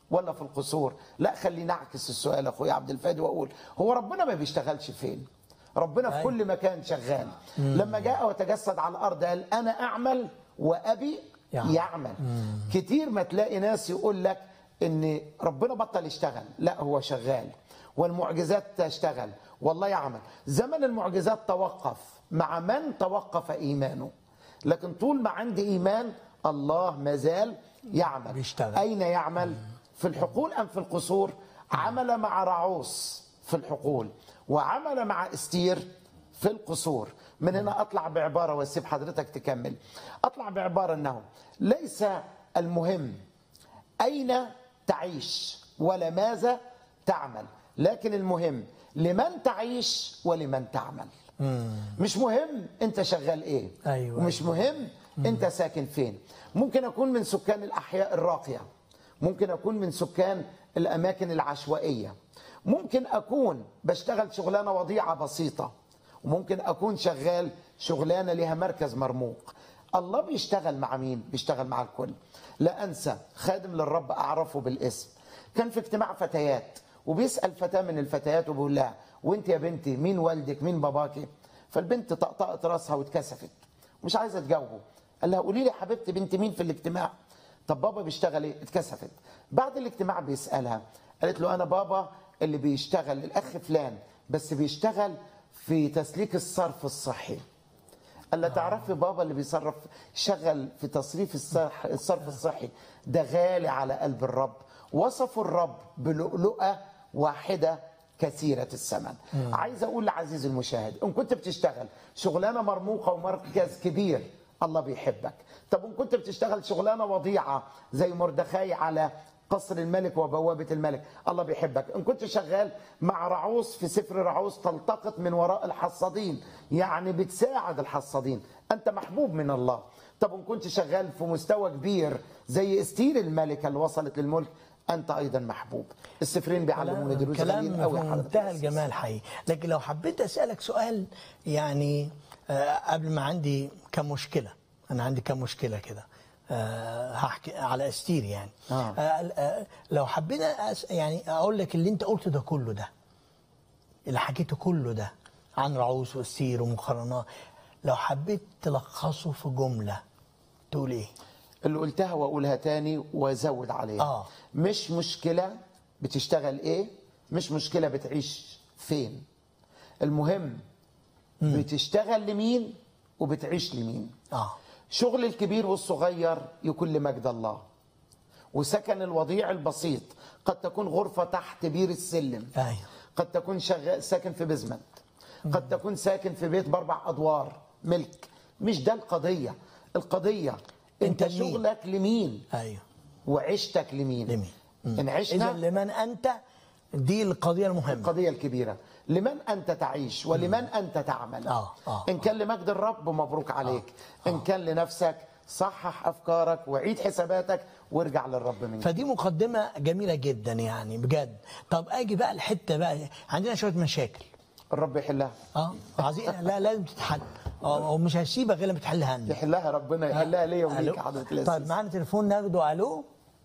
ولا في القصور لا خليني اعكس السؤال اخويا عبد الفادي واقول هو ربنا ما بيشتغلش فين ربنا في أيوة. كل مكان شغال لما جاء وتجسد على الارض قال انا اعمل وابي يعمل. يعمل كتير ما تلاقي ناس يقول لك ان ربنا بطل يشتغل لا هو شغال والمعجزات تشتغل والله يعمل زمن المعجزات توقف مع من توقف ايمانه لكن طول ما عندي ايمان الله ما زال يعمل بيشتغل. اين يعمل في الحقول ام في القصور عمل مع رعوس في الحقول وعمل مع استير في القصور من هنا اطلع بعباره واسيب حضرتك تكمل اطلع بعباره انه ليس المهم اين تعيش ولا ماذا تعمل لكن المهم لمن تعيش ولمن تعمل مش مهم انت شغال ايه أيوة. ومش مهم انت ساكن فين ممكن اكون من سكان الاحياء الراقيه ممكن اكون من سكان الاماكن العشوائيه ممكن اكون بشتغل شغلانه وضيعه بسيطه وممكن اكون شغال شغلانه لها مركز مرموق الله بيشتغل مع مين بيشتغل مع الكل لا انسى خادم للرب اعرفه بالاسم كان في اجتماع فتيات وبيسال فتاه من الفتيات وبيقول لها وانت يا بنتي مين والدك مين باباكي فالبنت طقطقت راسها واتكسفت مش عايزه تجاوبه قال لها قولي لي يا حبيبتي بنت مين في الاجتماع طب بابا بيشتغل ايه اتكسفت بعد الاجتماع بيسالها قالت له انا بابا اللي بيشتغل الاخ فلان بس بيشتغل في تسليك الصرف الصحي قال لها تعرفي بابا اللي بيصرف شغل في تصريف الصح الصرف الصحي ده غالي على قلب الرب وصفوا الرب بلؤلؤة واحدة كثيرة الثمن عايز أقول لعزيز المشاهد إن كنت بتشتغل شغلانة مرموقة ومركز كبير الله بيحبك طب إن كنت بتشتغل شغلانة وضيعة زي مردخاي على قصر الملك وبوابة الملك الله بيحبك إن كنت شغال مع رعوس في سفر رعوس تلتقط من وراء الحصادين يعني بتساعد الحصادين أنت محبوب من الله طب إن كنت شغال في مستوى كبير زي استير الملكة اللي وصلت للملك أنت أيضا محبوب السفرين بيعلمونا دروس غاليين كلام قوي في يا حضرتك منتهى الجمال حقيقي لكن لو حبيت اسالك سؤال يعني آه، قبل ما عندي كم مشكله انا عندي كم مشكله كده آه، هحكي على استير يعني آه. آه، آه، لو حبينا أس- يعني اقول لك اللي انت قلته ده كله ده اللي حكيته كله ده عن رعوس واستير ومقارنات لو حبيت تلخصه في جمله تقول ايه؟ اللي قلتها واقولها تاني وازود عليها آه. مش مشكله بتشتغل ايه مش مشكله بتعيش فين المهم بتشتغل لمين وبتعيش لمين اه شغل الكبير والصغير يكون لمجد الله وسكن الوضيع البسيط قد تكون غرفة تحت بير السلم ايوه قد تكون شغال ساكن في بزمنت قد تكون ساكن في بيت باربع ادوار ملك مش ده القضيه القضيه انت, أنت لمين؟ شغلك لمين ايوه وعيشتك لمين لمين؟ ان اذا عشنا لمن انت دي القضيه المهمه القضيه الكبيره لمن انت تعيش ولمن انت تعمل آه، آه، ان كان لمجد الرب مبروك عليك ان كان لنفسك صحح افكارك وعيد حساباتك وارجع للرب من جديد. فدي مقدمه جميله جدا يعني بجد طب اجي بقى الحته بقى عندنا شويه مشاكل الرب يحلها اه عايزين لا لازم تتحل اه ومش هسيبك غير لما تحلها لنا يحلها ربنا يحلها ليا وليك ألو؟ يا حضره طيب الاسيس معانا تليفون ناخده الو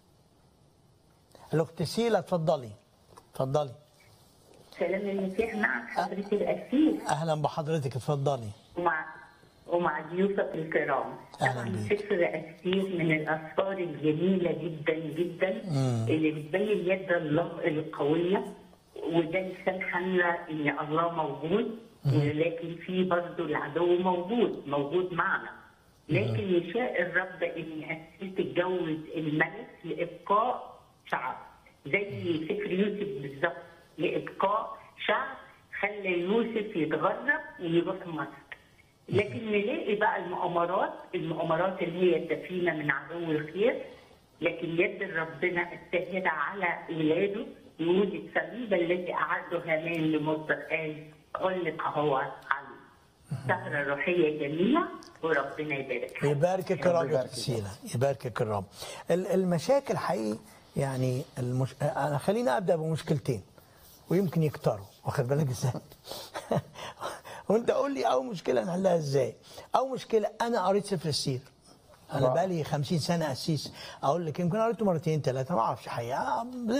الاخت سيلا اتفضلي اتفضلي سلام المسيح معك حضرة الأسيس اهلا بحضرتك اتفضلي ومع ومع ضيوفك الكرام أهلا طبعا بيك. سفر أسير من الأسفار الجميلة جدا جدا اللي بتبين يد الله القوية وده لسان حالنا إن الله موجود لكن في برضه العدو موجود موجود معنا لكن يشاء الرب إن أسير تتجوز الملك لإبقاء شعب زي فكر يوسف بالظبط لإبقاء شعب خلى يوسف يتغرب ويروح مصر لكن نلاقي بقى المؤامرات المؤامرات اللي هي الدفينة من عدو الخير لكن يد ربنا الساهرة على ولاده يقول الصليب الذي أعده هامان لمصر قال علق هو عليه سهرة روحية جميلة وربنا يبارك يباركك رب الرب يا يباركك. أخت سيلا يباركك الرب ال- المشاكل حقيقي يعني المش... انا خليني ابدا بمشكلتين ويمكن يكتروا واخد بالك ازاي وانت قول لي اول مشكله نحلها ازاي اول مشكله انا قريت سفر السير انا رائع. بقالي 50 سنه قسيس اقول لك يمكن قريته مرتين ثلاثه ما اعرفش حقيقه